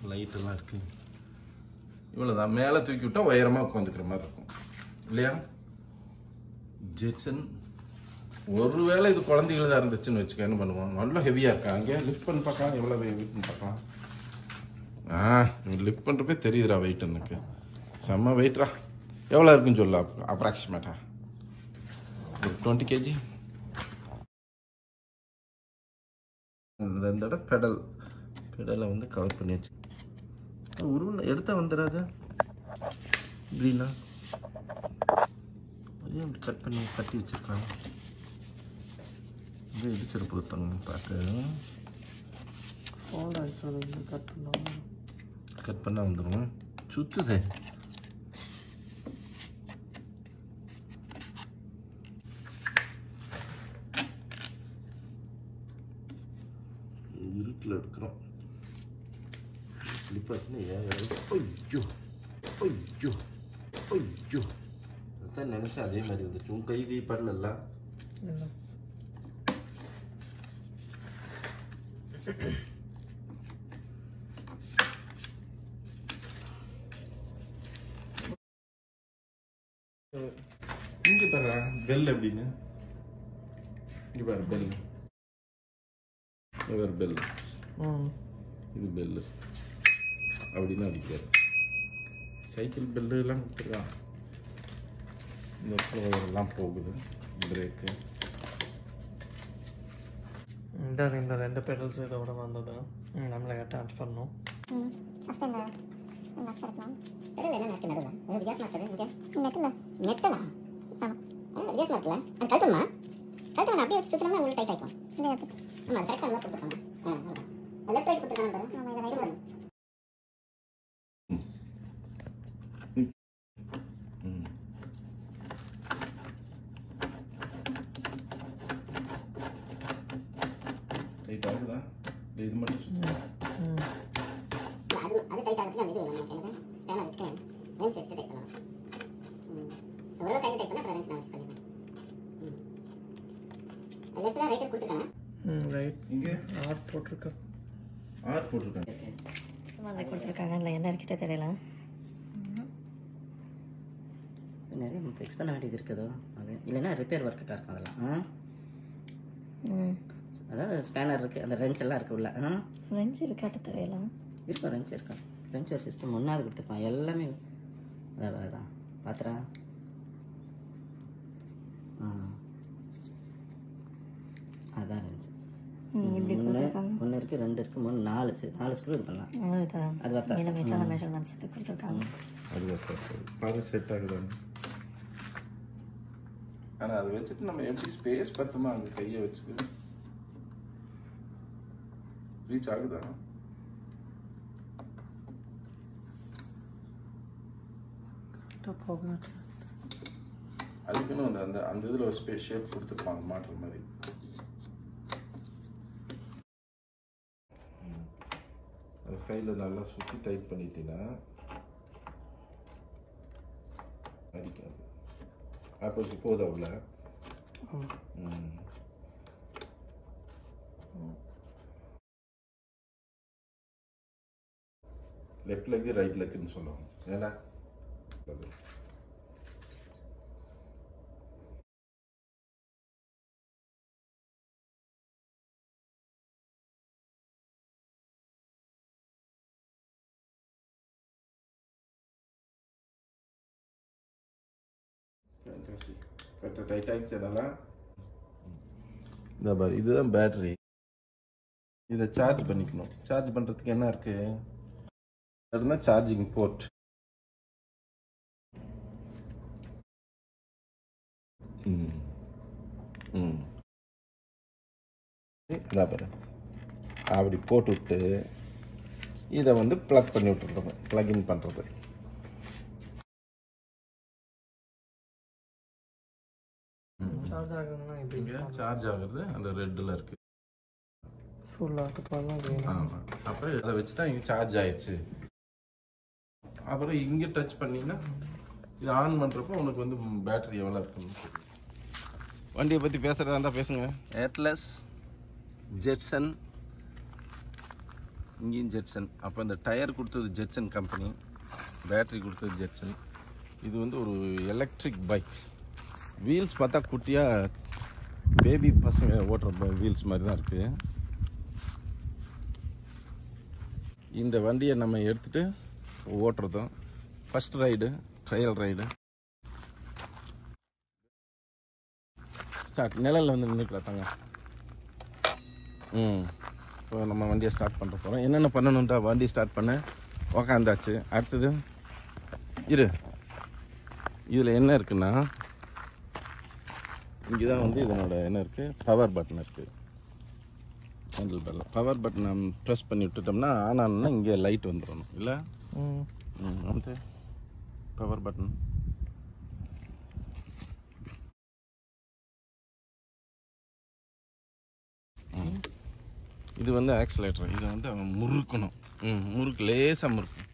லைட்டெல்லாம் இருக்கு இவ்வளோதான் மேலே தூக்கி விட்டா உயரமாக உட்காந்துக்கிற மாதிரி இருக்கும் இல்லையா ஜெட்சன் ஒருவேளை இது குழந்தைகள் தான் இருந்துச்சுன்னு வச்சுக்க என்ன பண்ணுவோம் நல்லா ஹெவியாக இருக்கா அங்கே லிஃப்ட் பண்ணி பார்க்கலாம் எவ்வளோ வெயிட்னு பார்க்கலாம் ஆ லிஃப்ட் பண்ணுறப்பே தெரியுதுடா வெயிட் எனக்கு செம்ம வெயிட்ரா எவ்வளோ இருக்குன்னு சொல்லு அப்ராக்சிமேட்டா ஒரு டுவெண்ட்டி கேஜி இந்த இந்த இடம் பெடல் பெடலை வந்து கவர் பண்ணி வச்சு உருவம் எடுத்தா வந்துடாது இப்படின்னா அதையும் அப்படி கட் பண்ணி கட்டி வச்சிருக்காங்க இது இடிச்சிட பொறுத்தவங்க பார்த்து ஃபோன் ஆக்சுவலாக கட் பண்ணோம் கட் பண்ணால் வந்துடும் சுத்துதே இருட்டில் எடுக்கிறோம் ஸ்லிப்பர்ஸ்னு ஏன் ஐயோ ஐயோ ஐயோ அதான் நினச்சேன் அதே மாதிரி வந்துச்சு உன் கை கை படல என்ன இங்க பாரு பெல் எப்படின்னு இங்க பாரு பெல் இங்க பாரு பெல் ம் இது பெல்லு அப்படின்னு அடிக்காது சைக்கிள் பெல்லு எல்லாம் கொடுத்துருக்கான் இந்த flower எல்லாம் போகுது பிரேக்கு இந்த இந்த ரெண்டு பெடல்ஸ் இதோட வந்தது ம், நம்மளை அட்டாச் பண்ணோம் ம் ஃபஸ்ட் இந்த இந்த அக்ஸ் இருக்கலாம் பெடல் என்ன நட்டு நடுவில் ஒரு வித்தியாசமாக இருக்குது இங்கே நெட்டில் நெட்டலா ஆமாம் வித்தியாசமாக இருக்குல்ல அது கழுத்தணுமா கழுத்து அப்படியே வச்சு சுற்றினோம்னா உங்களுக்கு டைட் ஆகிக்கும் ஆமாம் அது கரெக்டாக நல்லா கொடுத்துருக்காங்க ஆ ஆமாம் லெஃப்ட் ரைட் கொடுத்துருக்காங்க பாரு ஆமாம் இதை ரைட் ம் ரைட் ஆகுதா இல்லை இது மட்டும் சுத்து. ம் அது அது டைட் ஆகிறதுக்கு அந்த இது வேணும் நமக்கு எனக்கு ஸ்பேனர் வச்சுட்டு ரெஞ்ச் வச்சுட்டு டைட் பண்ணலாம் ம் ஒரு கையில் டைட் பண்ணால் அப்புறம் ரெஞ்ச் நான் வச்சு பண்ணிடுறேன் ம் லெஃப்ட் தான் ரைட்டு கொடுத்துருக்காங்க ம் ரைட் இங்கே ஆர்ட் போட்டிருக்கேன் ஆர்ட் போட்டிருக்காங்க சும்மா அதை கொடுத்துருக்காங்க இல்லை என்ன இருக்கிட்டே தெரியல நிறைய ஃபிக்ஸ் பண்ண வேண்டியது இருக்குதோ அது இல்லைன்னா ரிப்பேர் ஒர்க்குக்காக இருக்கும் அதெல்லாம் ஆ? ம் அதாவது ஸ்பேனர் இருக்குது அந்த ரெஞ்ச் எல்லாம் இருக்கு உள்ள ஆ? ரெஞ்ச் இருக்காட்ட தெரியல இருக்கும் ரெஞ்ச் இருக்கும் ரெஞ்ச் ஒரு சிஸ்டம் ஒன்றாவது கொடுத்துருப்பான் எல்லாமே அதான் அதான் பாத்திரா ஆ அதான் ரெஞ்ச் இப்படி ஒன்று ஒன்று இருக்குது ரெண்டு இருக்குது மூணு நாலு சரி நாலு ஸ்க்ரூ இது பண்ணலாம் இதான் அது பார்த்தா மில்லிமீட்டர் மெஷர்மெண்ட்ஸ் இது கொடுத்துருக்காங்க அது சரி பாரு செட் ஆகுதான்னு ஆனால் அதை வச்சுட்டு நம்ம எப்படி ஸ்பேஸ் பத்துமா அங்கே கையை வச்சுக்கிது ரீச் ஆகுதா போகணும் அதுக்குன்னு அந்த அந்த அந்த இதில் ஒரு ஸ்பேஸ் ஷேப் கொடுத்துருப்பாங்க மாட்டுற மாதிரி அது கையில் நல்லா சுற்றி டைட் பண்ணிட்டீங்கன்னா அடிக்காது ஆப்போசிட் போதா உள்ள ம். லெஃப்ட் லெக் ரைட் லெக்குன்னு சொல்லுவாங்க ஏன்னா அது ஃபேண்டாஸ்டிக் கரெக்டாக டைட் ஆகிடுச்சு நல்லா இந்த பாரு இதுதான் பேட்டரி இதை சார்ஜ் பண்ணிக்கணும் சார்ஜ் பண்ணுறதுக்கு என்ன இருக்கு இருந்தால் சார்ஜிங் போர்ட் ம் ம் இதா பாரு அப்படி போட்டு விட்டு இதை வந்து ப்ளக் பண்ணி விட்டுருக்கோம் ப்ளக்இன் பண்ணுறது சார்ஜ் ஆகுதுன்னா இப்படி இங்கே சார்ஜ் ஆகுறது அந்த ரெட்டில் இருக்கு ஃபுல்லாக பண்ணலாம் வேணும் ஆமாம் அப்புறம் அதை வச்சு தான் இங்கே சார்ஜ் ஆயிடுச்சு அப்புறம் இங்கே டச் பண்ணினா இது ஆன் பண்ணுறப்போ உனக்கு வந்து பேட்டரி எவ்வளோ இருக்குன்னு வண்டியை பற்றி பேசுகிறதா இருந்தால் பேசுங்க ஏர்ட்லஸ் ஜெட்சன் இங்கேயும் ஜெட்சன் அப்போ இந்த டயர் கொடுத்தது ஜெட்சன் கம்பெனி பேட்டரி கொடுத்தது ஜெட்சன் இது வந்து ஒரு எலக்ட்ரிக் பைக் வீல்ஸ் பார்த்தா குட்டியாக பேபி பசங்க ஓட்டுற வீல்ஸ் மாதிரி தான் இருக்குது இந்த வண்டியை நம்ம எடுத்துட்டு ஓட்டுறதும் first ride trial ride start நிழல்ல வந்து நின்றுக்கலாத்தாங்க ம் இப்போ நம்ம வண்டியை ஸ்டார்ட் பண்ணுற போகிறோம் என்னென்ன பண்ணணும்டா வண்டி ஸ்டார்ட் பண்ண உக்காந்தாச்சு அடுத்தது இரு இதில் என்ன இருக்குன்னா இங்கே தான் வந்து இதனோட என்ன இருக்குது பவர் பட்டன் இருக்குது ஹேண்டில் பேரில் பவர் பட்டனை ப்ரெஸ் பண்ணி விட்டுட்டோம்னா ஆன் ஆனா இங்கே லைட் வந்துடணும் இல்லை ம் ம் வந்து பவர் பட்டன் இது வந்து ஆக்சிலேட்டர் இது வந்து அவன் முறுக்கணும் ம் முறுக்கு லேசாக முறுக்கு